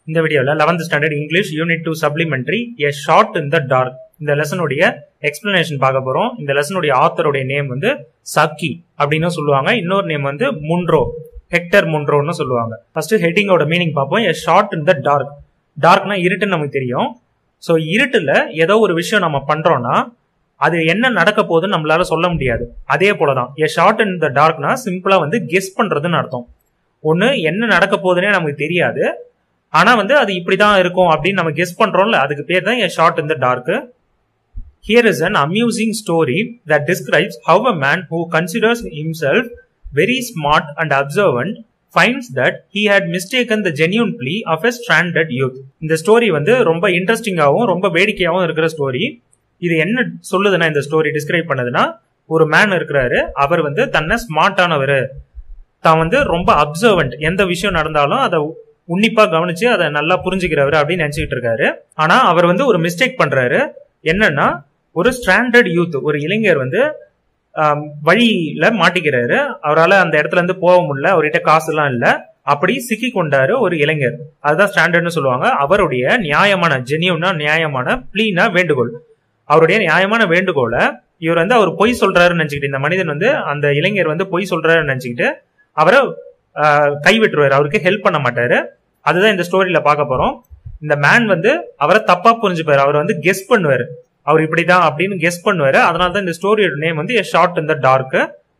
இந்த வீடியோவில் eleventh standard English unit two supplementary a short in the dark இந்த லெசனுடைய எக்ஸ்பிளனேஷன் பார்க்க போறோம் இந்த லெசனுடைய ஆத்தருடைய நேம் வந்து சக்கி அப்படின்னு சொல்லுவாங்க இன்னொரு நேம் வந்து முன்ரோ ஹெக்டர் முன்ரோன்னு சொல்லுவாங்க ஃபர்ஸ்ட் ஹெட்டிங்கோட மீனிங் பார்ப்போம் எ ஷார்ட் இன் த டார்க் டார்க்னா இருட்டுன்னு நமக்கு தெரியும் ஸோ இருட்டுல ஏதோ ஒரு விஷயம் நம்ம பண்றோம்னா அது என்ன நடக்க போகுதுன்னு நம்மளால சொல்ல முடியாது அதே போலதான் எ ஷார்ட் இன் த டார்க்னா சிம்பிளா வந்து கெஸ் பண்றதுன்னு அர்த்தம் ஒண்ணு என்ன நடக்க போகுதுன்னே நமக்கு தெரியாது ஆனா வந்து அது இப்படிதான் இருக்கும் அப்படின்னு நம்ம கெஸ் பண்றோம்ல அதுக்கு பேர் தான் a short in the dark here is an amusing story that describes how a man who considers himself very smart and observant finds that he had mistaken the genuine plea of a standard youth இந்த ஸ்டோரி வந்து ரொம்ப இன்ட்ரெஸ்டிங்காகவும் ரொம்ப வேடிக்கையாகவும் இருக்கிற story இது என்ன சொல்லுதுன்னா இந்த ஸ்டோரி டிஸ்கிரைப் பண்ணதுன்னா ஒரு மேன் இருக்கிறாரு அவர் வந்து தன்னை ஸ்மார்ட்டானவர் தான் வந்து ரொம்ப அப்சர்வன்ட் எந்த விஷயம் நடந்தாலும் அதை உன்னிப்பா கவனிச்சு அதை நல்லா புரிஞ்சுக்கிறவர் அப்படின்னு நினைச்சுக்கிட்டு இருக்காரு ஆனா அவர் வந்து ஒரு மிஸ்டேக் பண்றாரு என்னன்னா ஒரு ஸ்டாண்டர்ட் யூத் ஒரு இளைஞர் வந்து வழியில மாட்டிக்கிறாரு அவரால் அந்த இடத்துல இருந்து போக முடியல அவர்கிட்ட காசு எல்லாம் இல்ல அப்படி சிக்கி கொண்டாரு ஒரு இளைஞர் அதுதான் ஸ்டாண்டர்ட்னு சொல்லுவாங்க அவருடைய நியாயமான ஜெனியூனா நியாயமான பிளீனா வேண்டுகோள் அவருடைய நியாயமான வேண்டுகோளை இவர் வந்து அவர் பொய் சொல்றாருன்னு நினைச்சுக்கிட்டு இந்த மனிதன் வந்து அந்த இளைஞர் வந்து பொய் சொல்றாருன்னு நினைச்சுக்கிட்டு அவரை கைவிட்டுருவாரு அவருக்கு ஹெல்ப் பண்ண மாட்டாரு அதுதான் இந்த ஸ்டோரியில பார்க்க போறோம் இந்த மேன் வந்து அவரை தப்பா புரிஞ்சுப்பாரு அவர் வந்து கெஸ் பண்ணுவாரு அவர் இப்படிதான் அப்படின்னு கெஸ் பண்ணுவாரு அதனால தான் இந்த ஸ்டோரியோட நேம் வந்து short in the dark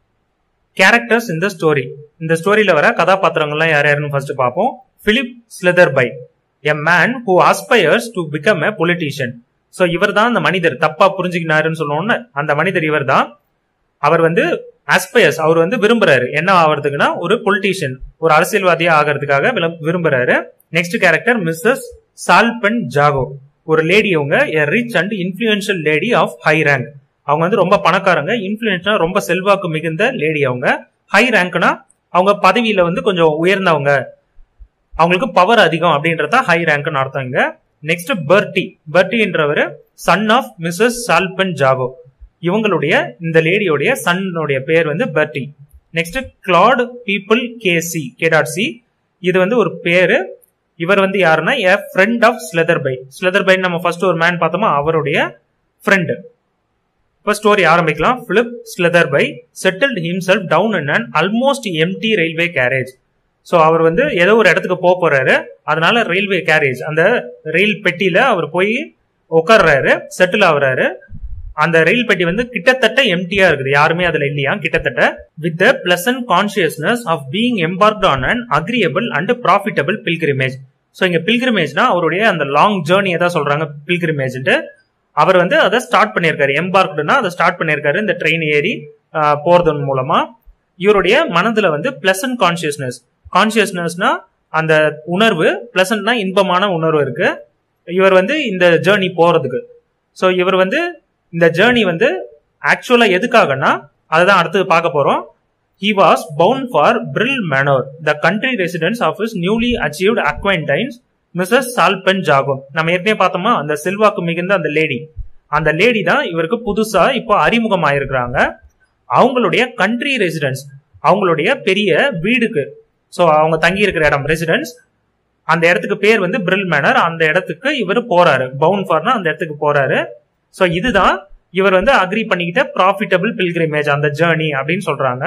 characters இந்த ஸ்டோரி இந்த ஸ்டோரியில வர கதாபாத்திரங்கள்லாம் யார் யாருன்னு ஃபர்ஸ்ட் பார்ப்போம் Philip Slaterby a man who aspires to become a politician so இவர் தான் அந்த மனிதர் தப்பா புரிஞ்சுக்கினாருன்னு சொல்லணும்னு அந்த மனிதர் இவர் தான் அவர் வந்து ஆஸ்பயர்ஸ் அவர் வந்து விரும்புறாரு என்ன ஆகிறதுக்குன்னா ஒரு பொலிட்டீஷியன் ஒரு அரசியல்வாதியா ஆகிறதுக்காக விரும்புறாரு next character Mrs Salpen Jago ஒரு லேடி அவங்க a rich and influential lady of high rank அவங்க வந்து ரொம்ப பணக்காரங்க இன்ஃபுளுன்ஸ்னா ரொம்ப செல்வாக்கு மிகுந்த லேடி அவங்க ஹை ரேங்க்னா அவங்க பதவியில வந்து கொஞ்சம் உயர்ந்தவங்க அவங்களுக்கு பவர் அதிகம் அப்படின்றத ஹை ரேங்க்னு அர்த்தம் இங்க நெக்ஸ்ட் பர்டி பர்டின்றவர் son of Mrs Salpen Jago இவங்களுடைய இந்த லேடியோடைய சன்னுடைய பேர் வந்து Bertie next Claude people K C K dot C இது வந்து ஒரு பேரு இவர் வந்து யாருன்னா a friend of Slaterby Slaterby நம்ம ஃபர்ஸ்ட் ஒரு மேன் பார்த்தோமா அவருடைய ஃப்ரெண்டு இப்போ ஸ்டோரி ஆரம்பிக்கலாம் Philip Slaterby settled himself down in an almost empty railway carriage so அவர் வந்து ஏதோ ஒரு இடத்துக்கு போக போறாரு அதனால ரயில்வே கேரேஜ் அந்த ரயில் பெட்டியில அவர் போய் உட்கார்றாரு செட்டில் ஆகுறாரு அந்த ரயில் பெட்டி வந்து கிட்டத்தட்ட எம்டியா இருக்குது யாருமே அதுல இல்லையா கிட்டத்தட்ட with the pleasant consciousness of being embarked on an agreeable and profitable pilgrimage so இங்க பில்கிரிமேஜ்னா அவருடைய அந்த லாங் ஜேர்னியை தான் சொல்றாங்க பில்கிரிமேஜ்ன்ட்டு அவர் வந்து அதை ஸ்டார்ட் பண்ணியிருக்காரு எம்பார்க்டுனா அதை ஸ்டார்ட் பண்ணியிருக்காரு இந்த ட்ரெயின் ஏறி போறதன் மூலமா இவருடைய மனதுல வந்து பிளசன்ட் கான்சியஸ்னஸ் கான்சியஸ்னஸ்னா அந்த உணர்வு பிளசன்ட்னா இன்பமான உணர்வு இருக்கு இவர் வந்து இந்த ஜேர்னி போறதுக்கு ஸோ இவர் வந்து இந்த ஜேர்னி வந்து ஆக்சுவலா எதுக்காகனா அதுதான் அடுத்து பார்க்க போறோம் he was bound for Brill Manor the country residence of his newly achieved acquaintance Mrs Salpen ஜாகும் நம்ம ஏற்கனவே பார்த்தோமா அந்த செல்வாக்கு மிகுந்த அந்த லேடி அந்த லேடி தான் இவருக்கு புதுசா இப்போ அறிமுகம் ஆயிருக்கிறாங்க அவங்களுடைய கண்ட்ரி ரெசிடென்ஸ் அவங்களுடைய பெரிய வீடுக்கு ஸோ அவங்க தங்கி இருக்கிற இடம் ரெசிடென்ஸ் அந்த இடத்துக்கு பேர் வந்து பிரில் மேனர் அந்த இடத்துக்கு இவர் போறாரு பவுன் ஃபார்னா அந்த இடத்துக்கு போறாரு ஸோ இதுதான் இவர் வந்து அக்ரி பண்ணிக்கிட்ட ப்ராஃபிட்டபிள் பில்கிரிமேஜ் அந்த ஜேர்னி அப்படின்னு சொல்றாங்க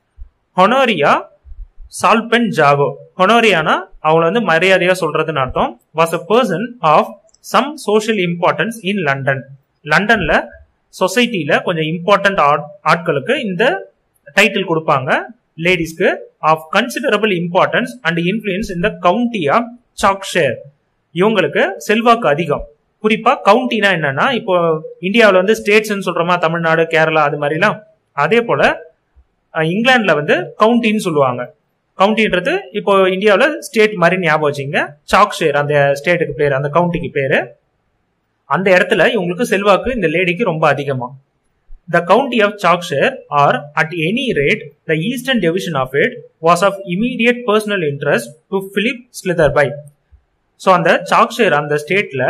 ஹொனோரியா சால்பென் ஜாகோ ஹொனோரியானா அவங்கள வந்து மரியாதையா சொல்றதுன்னு அர்த்தம் was a person of some social importance in London லண்டன்ல சொசைட்டில கொஞ்சம் இம்பார்ட்டன்ட் ஆட்களுக்கு இந்த டைட்டில் கொடுப்பாங்க லேடிஸ்க்கு of considerable importance and influence இந்த கவுண்டி ஆஃப் சாக்ஷேர் இவங்களுக்கு செல்வாக்கு அதிகம் குறிப்பா கவுண்டினா என்னன்னா இப்போ இந்தியாவில் வந்து ஸ்டேட்ஸ்ன்னு சொல்றோமா தமிழ்நாடு கேரளா அது மாதிரிலாம் அதே போல இங்கிலாந்துல வந்து கவுண்டின்னு சொல்லுவாங்க கவுண்டின்றது இப்போ இந்தியாவில் ஸ்டேட் மாதிரி ஞாபகம் வச்சுங்க சாக்ஷேர் அந்த ஸ்டேட்டுக்கு பேர் அந்த கவுண்டிக்கு பேரு அந்த இடத்துல இவங்களுக்கு செல்வாக்கு இந்த லேடிக்கு ரொம்ப அதிகமா the county of Sokeshire or at any rate the eastern division of it was of immediate personal interest to Philip Slaterby so அந்த சாக்ஷேர் அந்த ஸ்டேட்ல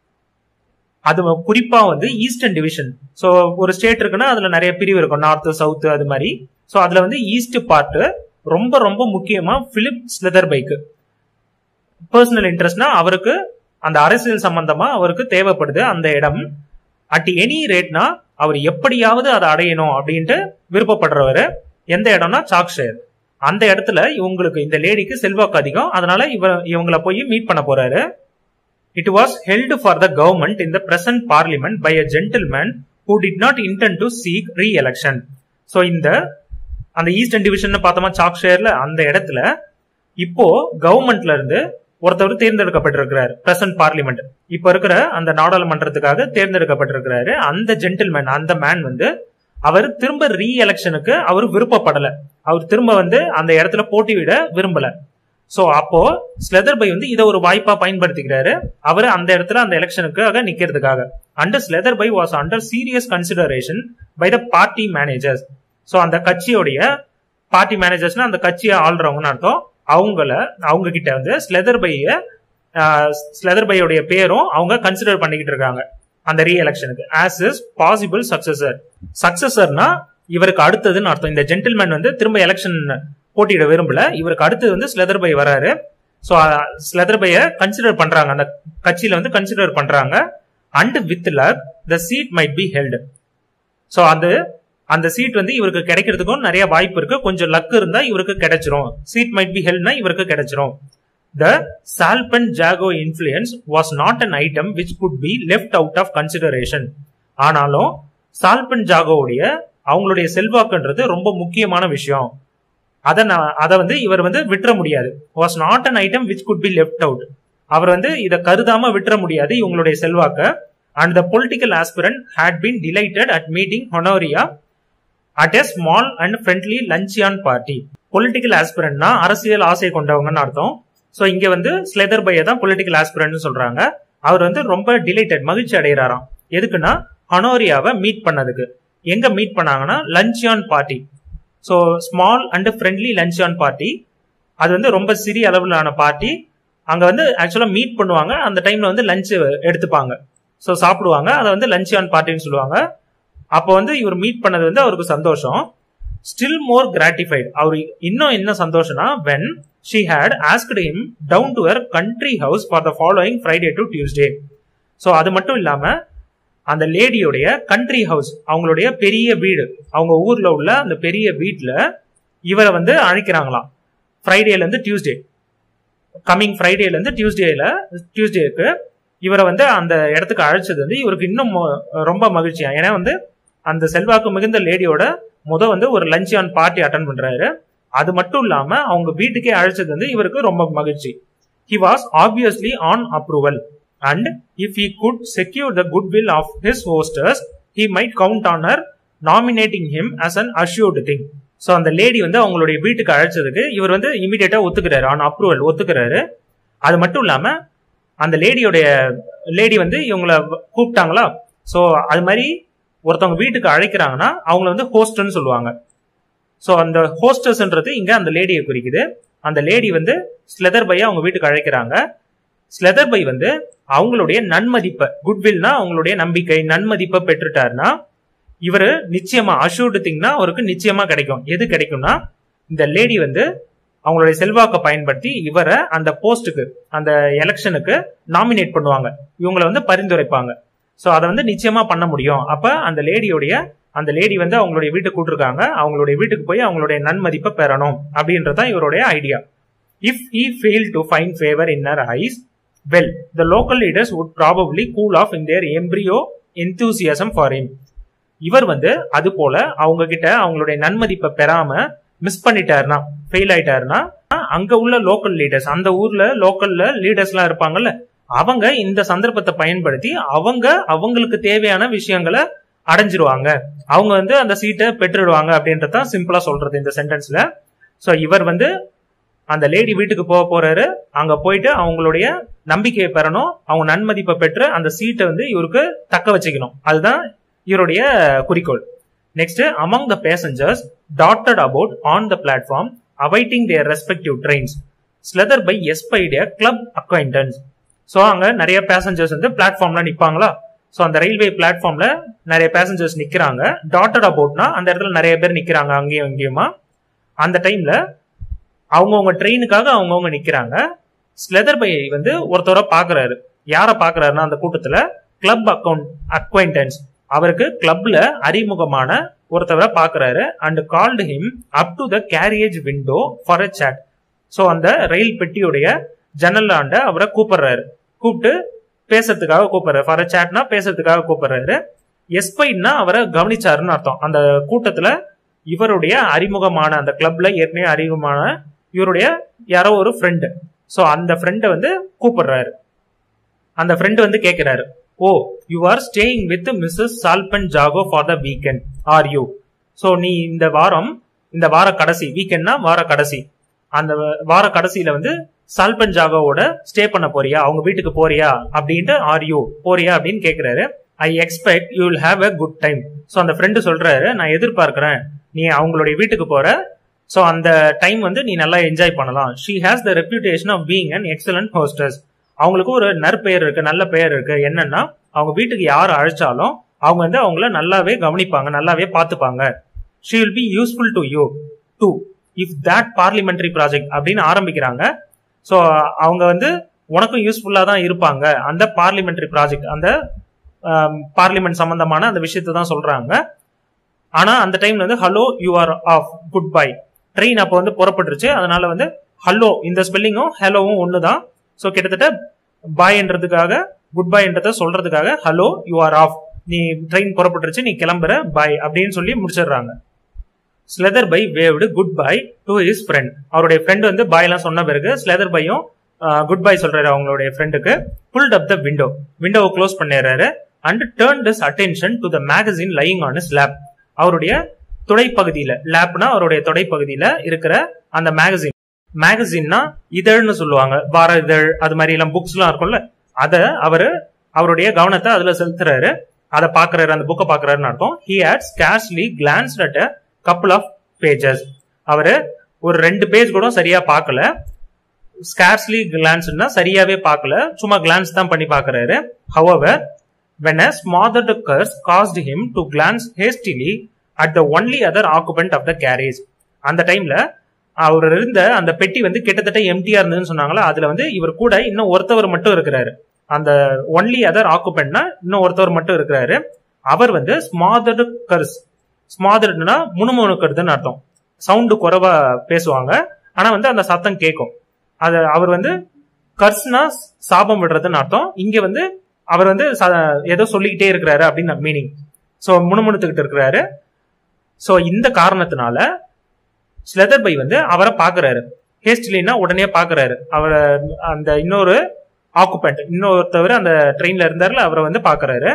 அது குறிப்பா வந்து ஈஸ்டர்ன் டிவிஷன் ஸோ ஒரு ஸ்டேட் இருக்குன்னா அதுல நிறைய பிரிவு இருக்கும் நார்த் சவுத் அது மாதிரி ஸோ அதுல வந்து ஈஸ்ட் பார்ட் ரொம்ப ரொம்ப முக்கியமா பிலிப் ஸ்லெதர் பைக்கு பர்சனல் இன்ட்ரெஸ்ட்னா அவருக்கு அந்த அரசியல் சம்பந்தமா அவருக்கு தேவைப்படுது அந்த இடம் அட் எனி ரேட்னா அவர் எப்படியாவது அதை அடையணும் அப்படின்ட்டு விருப்பப்படுறவர் எந்த இடம்னா சாக்ஷயர் அந்த இடத்துல இவங்களுக்கு இந்த லேடிக்கு செல்வாக்கு அதிகம் அதனால இவ இவங்கள போய் மீட் பண்ண போறாரு it was held for the government in the present parliament by a gentleman who did not intend to seek reelection so இந்த அந்த ஈஸ்டர்ன் டிவிஷன் பார்த்தோமா சாக்ஷயர்ல அந்த இடத்துல இப்போ கவர்மெண்ட்ல இருந்து ஒருத்தவர் தேர்ந்தெடுக்கப்பட்டிருக்கிறார் பிரசன்ட் பார்லிமெண்ட் இப்ப இருக்கிற அந்த நாடாளுமன்றத்துக்காக தேர்ந்தெடுக்கப்பட்டிருக்கிறாரு அந்த ஜென்டில்மேன் அந்த மேன் வந்து அவர் திரும்ப ரீ எலெக்ஷனுக்கு அவர் விருப்பப்படல அவர் திரும்ப வந்து அந்த இடத்துல போட்டியிட விரும்பல சோ அப்போ ஸ்லெதர் பை வந்து இதை ஒரு வாய்ப்பா பயன்படுத்திக்கிறாரு அவர் அந்த இடத்துல அந்த எலெக்ஷனுக்காக நிக்கிறதுக்காக under Slaterby was under serious consideration by the party managers so அந்த கட்சியோடைய பார்ட்டி மேனேஜர்ஸ்னா அந்த கட்சியை ஆள்றவங்கன்னு அர்த்தம் அவங்கள அவங்க கிட்ட வந்து ஸ்லெதர் பைய ஸ்லெதர் பையோடைய பேரும் அவங்க கன்சிடர் பண்ணிக்கிட்டு இருக்காங்க அந்த ரீ எலெக்ஷனுக்கு ஆஸ் இஸ் பாசிபிள் சக்சஸர் சக்சஸர்னா இவருக்கு அடுத்ததுன்னு அர்த்தம் இந்த ஜென்டில்மேன் வந்து திரும்ப எலெக்ஷன் போட்டியிட விரும்பல இவருக்கு அடுத்தது வந்து ஸ்லெதர் பை வராரு ஸோ ஸ்லெதர் பைய கன்சிடர் பண்றாங்க அந்த கட்சியில வந்து கன்சிடர் பண்றாங்க and with luck the seat might be held so அந்த அந்த சீட் வந்து இவருக்கு கிடைக்கிறதுக்கும் நிறைய வாய்ப்பு இருக்கு கொஞ்சம் லக் இருந்தா இவருக்கு கிடைச்சிரும் சீட் மைட் பி ஹெல்ட்னா இவருக்கு கிடைச்சிரும் the Salpen Jago influence was not an item which could be left out of consideration ஆனாலும் சால்பன் ஜாகோவுடைய அவங்களுடைய செல்வாக்குன்றது ரொம்ப முக்கியமான விஷயம் அதை நான் அதை வந்து இவர் வந்து விட்டுற முடியாது was not an item which could be left out அவர் வந்து இதை கருதாம விட்டுற முடியாது இவங்களுடைய செல்வாக்க and the political aspirant had been delighted at meeting Honoria at a small and friendly luncheon party political ஆஸ்பிரண்ட்னா அரசியல் ஆசை கொண்டவங்கன்னு அர்த்தம் ஸோ இங்க வந்து ஸ்லெதர் பைய தான் பொலிட்டிக்கல் ஆஸ்பிரண்ட் சொல்றாங்க அவர் வந்து ரொம்ப டிலைட்டட் மகிழ்ச்சி அடைகிறாராம் எதுக்குன்னா ஹனோரியாவை மீட் பண்ணதுக்கு எங்க மீட் பண்ணாங்கன்னா luncheon party so small and friendly luncheon party அது வந்து ரொம்ப சிறிய அளவிலான பார்ட்டி அங்க வந்து ஆக்சுவலா மீட் பண்ணுவாங்க அந்த டைம்ல வந்து லஞ்ச் எடுத்துப்பாங்க ஸோ சாப்பிடுவாங்க அதை வந்து லஞ்சியான் பார்ட்டின்னு சொல்லுவாங்க அப்போ வந்து இவர் மீட் பண்ணது வந்து அவருக்கு சந்தோஷம் ஸ்டில் மோர் கிராட்டிஃபைட் அவர் இன்னும் என்ன சந்தோஷம்னா when she had asked him down to her country house for the following Friday to Tuesday so அது மட்டும் இல்லாம அந்த லேடியோடைய கண்ட்ரி ஹவுஸ் அவங்களுடைய பெரிய வீடு அவங்க ஊர்ல உள்ள அந்த பெரிய வீட்டுல இவரை வந்து அழைக்கிறாங்களாம் ஃப்ரைடேல இருந்து டியூஸ்டே கம்மிங் ஃப்ரைடேல இருந்து டியூஸ்டேல டியூஸ்டேக்கு இவரை வந்து அந்த இடத்துக்கு அழைச்சது வந்து இவருக்கு இன்னும் ரொம்ப மகிழ்ச்சியா ஏன்னா வந்து அந்த செல்வாக்கு மிகுந்த லேடியோட முத வந்து ஒரு லஞ்ச் ஆன் பார்ட்டி அட்டன் பண்றாரு அது மட்டும் இல்லாம அவங்க வீட்டுக்கே அழைச்சது வந்து இவருக்கு ரொம்ப மகிழ்ச்சி he was obviously on approval and if he could secure the good will of his hostess he might count on her nominating him as an assured thing so அந்த லேடி வந்து அவங்களுடைய வீட்டுக்கு அழைச்சதுக்கு இவர் வந்து இமீடியட்டா ஒத்துக்கிறாரு ஆன் அப்ரூவல் ஒத்துக்கிறாரு அது மட்டும் இல்லாம அந்த லேடியோடைய லேடி வந்து இவங்களை கூப்பிட்டாங்களா ஸோ அது மாதிரி ஒருத்தவங்க வீட்டுக்கு அழைக்கிறாங்கன்னா அவங்கள வந்து ஹோஸ்டர்னு சொல்லுவாங்க ஸோ அந்த ஹோஸ்டர்ஸ்ன்றது இங்க அந்த லேடியை குறிக்குது அந்த லேடி வந்து ஸ்லெதர் பையை அவங்க வீட்டுக்கு அழைக்கிறாங்க ஸ்லெதர் பை வந்து அவங்களுடைய நன்மதிப்பை குட்வில்னா அவங்களுடைய நம்பிக்கை நன்மதிப்பை பெற்றுட்டாருன்னா இவரு நிச்சயமா அஷூர்டு திங்னா அவருக்கு நிச்சயமா கிடைக்கும் எது கிடைக்கும்னா இந்த லேடி வந்து அவங்களுடைய செல்வாக்கை பயன்படுத்தி இவரை அந்த போஸ்ட்டுக்கு அந்த எலெக்ஷனுக்கு நாமினேட் பண்ணுவாங்க இவங்களை வந்து பரிந்துரைப்பாங்க ஸோ அதை வந்து நிச்சயமா பண்ண முடியும் அப்ப அந்த லேடியோடைய அந்த லேடி வந்து அவங்களுடைய வீட்டுக்கு கூட்டிருக்காங்க அவங்களுடைய வீட்டுக்கு போய் அவங்களுடைய நன்மதிப்பை பெறணும் அப்படின்றதான் இவருடைய idea if he fail to find favour in her eyes well the local leaders would probably cool off in their embryo enthusiasm for him இவர் வந்து அது போல அவங்க கிட்ட அவங்களுடைய நன்மதிப்பை பெறாம மிஸ் பண்ணிட்டாருனா ஃபெயில் ஆயிட்டாருன்னா அங்க உள்ள லோக்கல் லீடர்ஸ் அந்த ஊர்ல லோக்கல்ல லீடர்ஸ் எல்லாம் இருப்பாங்கல்ல அவங்க இந்த சந்தர்ப்பத்தை பயன்படுத்தி அவங்க அவங்களுக்கு தேவையான விஷயங்களை அடைஞ்சிருவாங்க அவங்க வந்து அந்த சீட்டை பெற்றுடுவாங்க அப்படின்றதான் சிம்பிளா சொல்றது இந்த சென்டென்ஸ்ல சோ இவர் வந்து அந்த லேடி வீட்டுக்கு போக போறாரு அங்க போயிட்டு அவங்களுடைய நம்பிக்கையை பெறணும் அவங்க நன்மதிப்பை பெற்று அந்த சீட்டை வந்து இவருக்கு தக்க வச்சுக்கணும் அதுதான் இவருடைய குறிக்கோள் next among the passengers dotted about on the platform awaiting their respective trains Slaterby espied a club acquaintance so அங்க நிறைய பேசஞ்சர்ஸ் வந்து பிளாட்ஃபார்ம்ல நிப்பாங்களா ஸோ அந்த ரயில்வே பிளாட்ஃபார்ம்ல நிறைய பேசஞ்சர்ஸ் நிக்கிறாங்க டாட்டட் அபவுட்னா அந்த இடத்துல நிறைய பேர் நிக்கிறாங்க அங்கேயும் இங்கேயுமா அந்த டைம்ல அவங்கவுங்க ட்ரெயினுக்காக அவங்கவுங்க நிக்கிறாங்க ஸ்லெதர் பை வந்து ஒருத்தரை பாக்குறாரு யார பாக்குறாருன்னா அந்த கூட்டத்துல கிளப் அக்கவுண்ட் அக்வைண்டன்ஸ் அவருக்கு கிளப்ல அறிமுகமான ஒருத்தவரை பாக்குறாரு and called him up to the carriage window for a chat so அந்த ரயில் பெட்டியுடைய ஜன்னலாண்ட அவரை கூப்பிடுறாரு கூப்பிட்டு பேசுறதுக்காக கூப்பிடுறாரு ஃபார் அ சேட்னா பேசுறதுக்காக கூப்பிடுறாரு எஸ்பைன்னா அவரை கவனிச்சாருன்னு அர்த்தம் அந்த கூட்டத்துல இவருடைய அறிமுகமான அந்த கிளப்ல ஏற்கனவே அறிமுகமான இவருடைய யாரோ ஒரு ஃப்ரெண்டு ஸோ அந்த ஃப்ரெண்டை வந்து கூப்பிடுறாரு அந்த ஃப்ரெண்டு வந்து கேட்கிறாரு oh you are staying with Mrs Salpen Jago for the weekend are you so நீ இந்த வாரம் இந்த வார கடைசி வீக்கெண்ட்னா வார கடைசி அந்த வார கடைசியில வந்து சால்பன் ஜாகோவோட ஸ்டே பண்ண போறியா அவங்க வீட்டுக்கு போறியா அப்படின்ட்டு ஆர் யூ போறியா அப்படின்னு கேட்கிறாரு I expect you will have a good time so அந்த ஃப்ரெண்டு சொல்றாரு நான் எதிர்பார்க்கிறேன் நீ அவங்களுடைய வீட்டுக்கு போற ஸோ அந்த டைம் வந்து நீ நல்லா என்ஜாய் பண்ணலாம் she has the reputation of being an excellent hostess அவங்களுக்கு ஒரு நற்பெயர் இருக்கு நல்ல பெயர் இருக்கு என்னன்னா அவங்க வீட்டுக்கு யார் அழைச்சாலும் அவங்க வந்து அவங்கள நல்லாவே கவனிப்பாங்க நல்லாவே பார்த்துப்பாங்க she will be useful to you too if that parliamentary project அப்படின்னு ஆரம்பிக்கிறாங்க ஸோ அவங்க வந்து உனக்கும் யூஸ்ஃபுல்லாக தான் இருப்பாங்க அந்த பார்லிமெண்டரி ப்ராஜெக்ட் அந்த பார்லிமெண்ட் சம்பந்தமான அந்த விஷயத்தை தான் சொல்றாங்க ஆனா அந்த டைம்ல வந்து hello you are off goodbye train அப்போ வந்து புறப்பட்டுருச்சு அதனால வந்து ஹலோ இந்த ஸ்பெல்லிங்கும் ஹலோவும் ஒன்று தான் ஸோ கிட்டத்தட்ட பாய்ன்றதுக்காக குட் பைன்றத சொல்றதுக்காக ஹலோ யூ ஆர் ஆஃப் நீ ட்ரெயின் புறப்பட்டுருச்சு நீ கிளம்புற பாய் அப்படின்னு சொல்லி முடிச்சிடுறாங்க Slaterby waved goodbye to his friend அவருடைய ஃப்ரெண்ட் வந்து பாய் எல்லாம் சொன்ன பிறகு ஸ்லெதர் பையும் குட் பை சொல்றாரு அவங்களுடைய ஃப்ரெண்டுக்கு புல்ட் அப் த விண்டோ விண்டோவை க்ளோஸ் பண்ணிடுறாரு and turn his attention to the magazine lying on his lap அவருடைய துடைப்பகுதியில லேப்னா அவருடைய துடைப்பகுதியில இருக்கிற அந்த மேகசின் மேகசின்னா இதழ்னு சொல்லுவாங்க வார இதழ் அது மாதிரி எல்லாம் புக்ஸ் எல்லாம் இருக்கும்ல அத அவரு அவருடைய கவனத்தை அதுல செலுத்துறாரு அதை பாக்குறாரு அந்த புக்கை பாக்குறாருன்னு அர்த்தம் he had scarcely glance at a couple of pages அவரு ஒரு ரெண்டு பேஜ் கூட சரியா பார்க்கல ஸ்கேர்ஸ்லி கிளான்ஸ்னா சரியாவே பார்க்கல சும்மா கிளான்ஸ் தான் பண்ணி பாக்குறாரு however when a smothered curse caused him to glance hastily at the only other occupant of the carriage அந்த டைம்ல அவர் இருந்த அந்த பெட்டி வந்து கிட்டத்தட்ட எம்டியா இருந்ததுன்னு சொன்னாங்களா அதுல வந்து இவர் கூட இன்னும் ஒருத்தவர் மட்டும் இருக்கிறாரு அந்த ஒன்லி அதர் ஆக்குபென்ட்னா இன்னும் ஒருத்தவர் மட்டும் இருக்கிறாரு அவர் வந்து ஸ்மாதர்டு கர்ஸ் ஸ்மாதர்டுனா முணுமுணுக்கிறதுன்னு அர்த்தம் சவுண்டு குறைவா பேசுவாங்க ஆனா வந்து அந்த சத்தம் கேட்கும் அது அவர் வந்து கர்ஸ்னா சாபம் விடுறதுன்னு அர்த்தம் இங்க வந்து அவர் வந்து ஏதோ சொல்லிக்கிட்டே இருக்கிறாரு அப்படின்னு மீனிங் ஸோ முணுமுணுத்துக்கிட்டு இருக்கிறாரு ஸோ இந்த காரணத்தினால ஸ்லெதர் பை வந்து அவரை பாக்குறாரு ஹேஸ்ட்லினா உடனே பாக்குறாரு அவரை அந்த இன்னொரு ஆக்குபென்ட் இன்னொருத்தவர் அந்த ட்ரெயின்ல இருந்தாருல அவரை வந்து பாக்குறாரு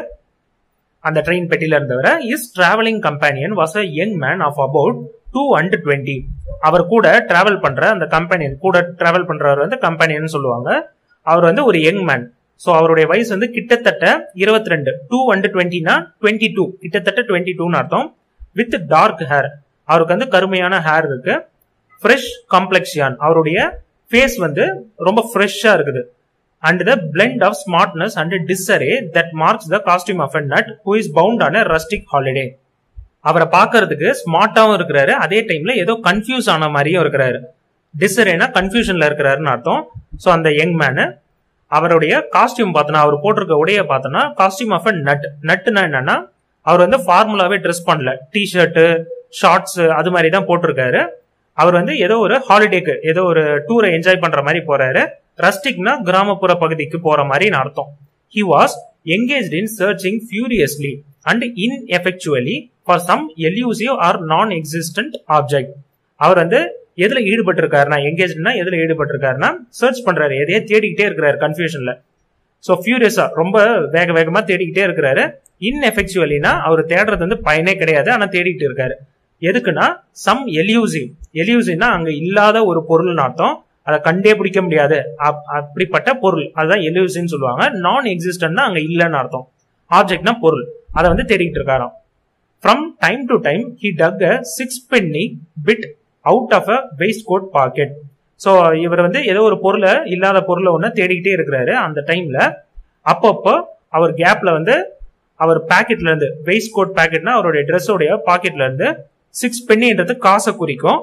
அந்த ட்ரெயின் பெட்டியில இருந்தவரை his travelling companion was a young man of about two and twenty அவர் கூட டிராவல் பண்ற அந்த கம்பெனியன் கூட டிராவல் பண்றவர் வந்து கம்பெனியன் சொல்லுவாங்க அவர் வந்து ஒரு யங் மேன் ஸோ அவருடைய வயசு வந்து கிட்டத்தட்ட இருபத்தி ரெண்டு டூ அண்ட் டுவெண்ட்டினா டுவெண்ட்டி டூ கிட்டத்தட்ட டுவெண்ட்டி டூன்னு அர்த்தம் வித் டார்க் ஹேர் அவருக்கு வந்து கருமையான ஹேர் இருக்கு ஃப்ரெஷ் காம்ப்ளெக்ஷியான் அவருடைய ஃபேஸ் வந்து ரொம்ப ஃப்ரெஷ்ஷா இருக்குது and the blend of smartness and disarray that marks the costume of a nut who is bound on a rustic holiday அவரை பார்க்கறதுக்கு ஸ்மார்ட்டாவும் இருக்கிறாரு அதே டைம்ல ஏதோ கன்ஃபியூஸ் ஆன மாதிரியும் இருக்கிறாரு டிஸ்ஸரேனா கன்ஃபியூஷன்ல இருக்கிறாருன்னு அர்த்தம் ஸோ அந்த யங் மேனு அவருடைய காஸ்டியூம் பார்த்தோன்னா அவர் போட்டிருக்க உடைய பார்த்தோன்னா காஸ்டியூம் ஆஃப் அ நட் நட்டுனா என்னன்னா அவர் வந்து ஃபார்முலாவே ட்ரெஸ் பண்ணல டிஷர்ட்டு ஷார்ட்ஸ் அது மாதிரி தான் போட்டிருக்காரு அவர் வந்து ஏதோ ஒரு ஹாலிடேக்கு ஏதோ ஒரு டூரை என்ஜாய் பண்ற மாதிரி போறாரு ரஸ்டிக்னா கிராமப்புற பகுதிக்கு போற மாதிரி அர்த்தம் he was engage in searching furiously and ineffectually for some elusive or nonexistent object அவர் வந்து எதுல ஈடுபட்டு இருக்காருனா எங்கேஜ்னா எதுல ஈடுபட்டு இருக்காருன்னா சர்ச் பண்றாரு எதையே தேடிக்கிட்டே இருக்கிறாரு கன்ஃபியூஷன்ல ஸோ ஃபியூரியஸா ரொம்ப வேக வேகமா தேடிக்கிட்டே இருக்கிறாரு இன்எஃபெக்சுவலினா அவர் தேடுறது வந்து பயனே கிடையாது ஆனா தேடிக்கிட்டு இருக்காரு எதுக்குன்னா சம் எலியூசிவ் எலியூசிவ்னா அங்க இல்லாத ஒரு பொருள்னு அர்த்தம் அதை கண்டே பிடிக்க முடியாது அப்படிப்பட்ட பொருள் அதுதான் எலியூசிவ்னு சொல்லுவாங்க நான் எக்ஸிஸ்டன்ட்னா அங்க இல்லைன்னு அர்த்தம் ஆப்ஜெக்ட்னா பொருள் அதை வந்து தேடிக்கிட்டு இருக்காராம் from time to time he dug a sixpenny bit out of a waistcoat pocket so இவர் வந்து ஏதோ ஒரு பொருளை இல்லாத பொருளை ஒன்று தேடிக்கிட்டே இருக்கிறாரு அந்த டைம்ல அப்பப்போ அவர் கேப்ல வந்து அவர் பாக்கெட்ல இருந்து வெயிஸ்ட் கோட் பாக்கெட்னா அவருடைய ட்ரெஸ்ஸோடைய பாக்கெட்ல இருந்து சிக்ஸ் பென்னின்றது காசை குறிக்கும்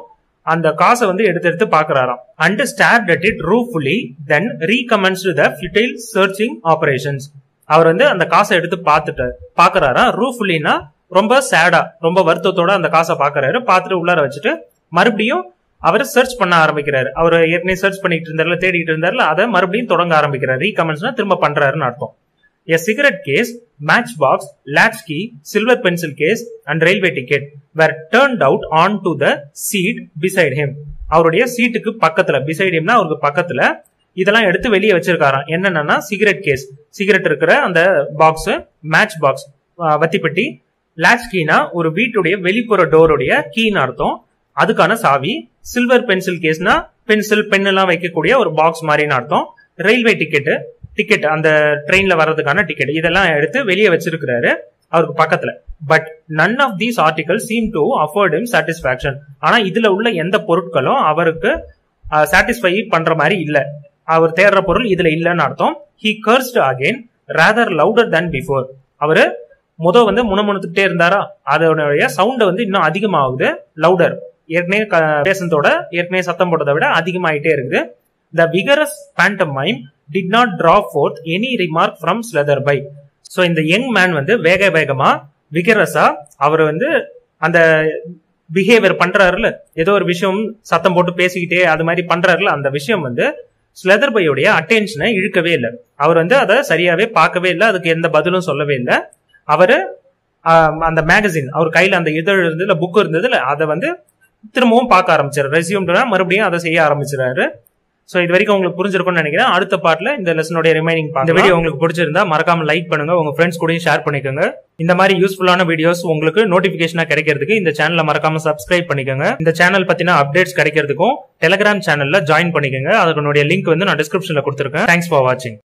அந்த காசை வந்து எடுத்து எடுத்து பாக்குறாராம் and start at it ruefully then recommenced the futile searching operations அவர் வந்து அந்த காசை எடுத்து பார்த்துட்டு பாக்குறாரா ரூஃபுல்லினா ரொம்ப சேடா ரொம்ப வருத்தத்தோட அந்த காசை பாக்குறாரு பார்த்துட்டு உள்ளார வச்சுட்டு மறுபடியும் அவர் சர்ச் பண்ண ஆரம்பிக்கிறாரு அவர் ஏற்கனவே சர்ச் பண்ணிட்டு இருந்தாருல தேடிட்டு இருந்தாருல அதை மறுபடியும் தொடங்க ஆரம்பிக்கிறாரு ரீகமெண்ட்ஸ்னா திரும்ப பண்றாருன்னு அர்த்தம் a cigarette case match box latch key silver pencil case and railway ticket were turned out on to the seat beside him அவருடைய சீட்டுக்கு பக்கத்துல பிசைட் ஹிம்னா அவருக்கு பக்கத்துல இதெல்லாம் எடுத்து வெளியே வச்சிருக்காராம் என்னென்னா சிகரெட் கேஸ் சிகரெட் இருக்கிற அந்த பாக்ஸ் மேட்ச் பாக்ஸ் வத்திப்பெட்டி latch கீனா ஒரு வீட்டுடைய வெளிப்புற டோருடைய கீன்னு அர்த்தம் அதுக்கான சாவி சில்வர் பென்சில் கேஸ்னா பென்சில் பென் எல்லாம் வைக்கக்கூடிய ஒரு பாக்ஸ் மாதிரின்னு அர்த்தம் ரயில்வே டிக்கெட் டிக்கெட் அந்த ட்ரெயின்ல வர்றதுக்கான டிக்கெட் இதெல்லாம் எடுத்து வெளியே வச்சிருக்கிறாரு அவருக்கு பக்கத்துல but none of these article seem to afford him satisfaction ஆனா இதுல உள்ள எந்த பொருட்களும் அவருக்கு சாட்டிஸ்ஃபை பண்ற மாதிரி இல்ல அவர் தேடுற பொருள் இதுல இல்லைன்னு அர்த்தம் he cursed again rather louder than before அவரு முத வந்து முணமுணுத்துக்கிட்டே இருந்தாரா அதோடைய சவுண்ட் வந்து இன்னும் அதிகமாகுது லவுடர் ஏற்கனவே க- பேசுனதோட ஏற்கனவே சத்தம் போட்டதை விட அதிகமாயிட்டே இருக்குது the vigorous pantomime did not draw forth any remark from Slaterby so இந்த யங் மேன் வந்து வேக வேகமா விகரஸா அவர் வந்து அந்த பிஹேவியர் பண்றாருல ஏதோ ஒரு விஷயம் சத்தம் போட்டு பேசிக்கிட்டே அது மாதிரி பண்றாருல அந்த விஷயம் வந்து ஸ்லெதர் பையோடைய அட்டென்ஷனை இழுக்கவே இல்லை அவர் வந்து அதை சரியாவே பார்க்கவே இல்லை அதுக்கு எந்த பதிலும் சொல்லவே இல்லை அவரு ஆஹ், அந்த மேகசின் அவர் கையில அந்த இதழ் இருந்ததுல புக் இருந்ததுல அதை வந்து திரும்பவும் பார்க்க ஆரம்பிச்சாரு ரெசியூம்னா மறுபடியும் அதை செய்ய ஆரம்பிச்சிடாரு சோ இது வரைக்கும் உங்களுக்கு புரிஞ்சிருக்கும்னு நினைக்கிறேன் அடுத்த பார்ட்ல இந்த லெசனுடைய ரிமைனிங் இந்த வீடியோ உங்களுக்கு பிடிச்சிருந்தா மறக்காம லைக் பண்ணுங்க உங்க ஃப்ரெண்ட்ஸ் கூடயும் ஷேர் பண்ணிக்கோங்க இந்த மாதிரி யூஸ்ஃபுல்லான வீடியோஸ் உங்களுக்கு நோட்டிபிகேஷனா கிடைக்கிறதுக்கு இந்த சேனலை மறக்காம சப்ஸ்கிரைப் பண்ணிக்கோங்க இந்த சேனல் பத்தின அப்டேட்ஸ் கிடைக்கிறதுக்கும் டெலிகிராம் சேனல்ல ஜாயின் பண்ணிக்கோங்க அதனுடைய லிங்க் வந்து நான் டிஸ்கிரிப்ஷன்ல கொடுத்துருக்கேன் தேங்க்ஸ் ஃபார் வாட்சிங்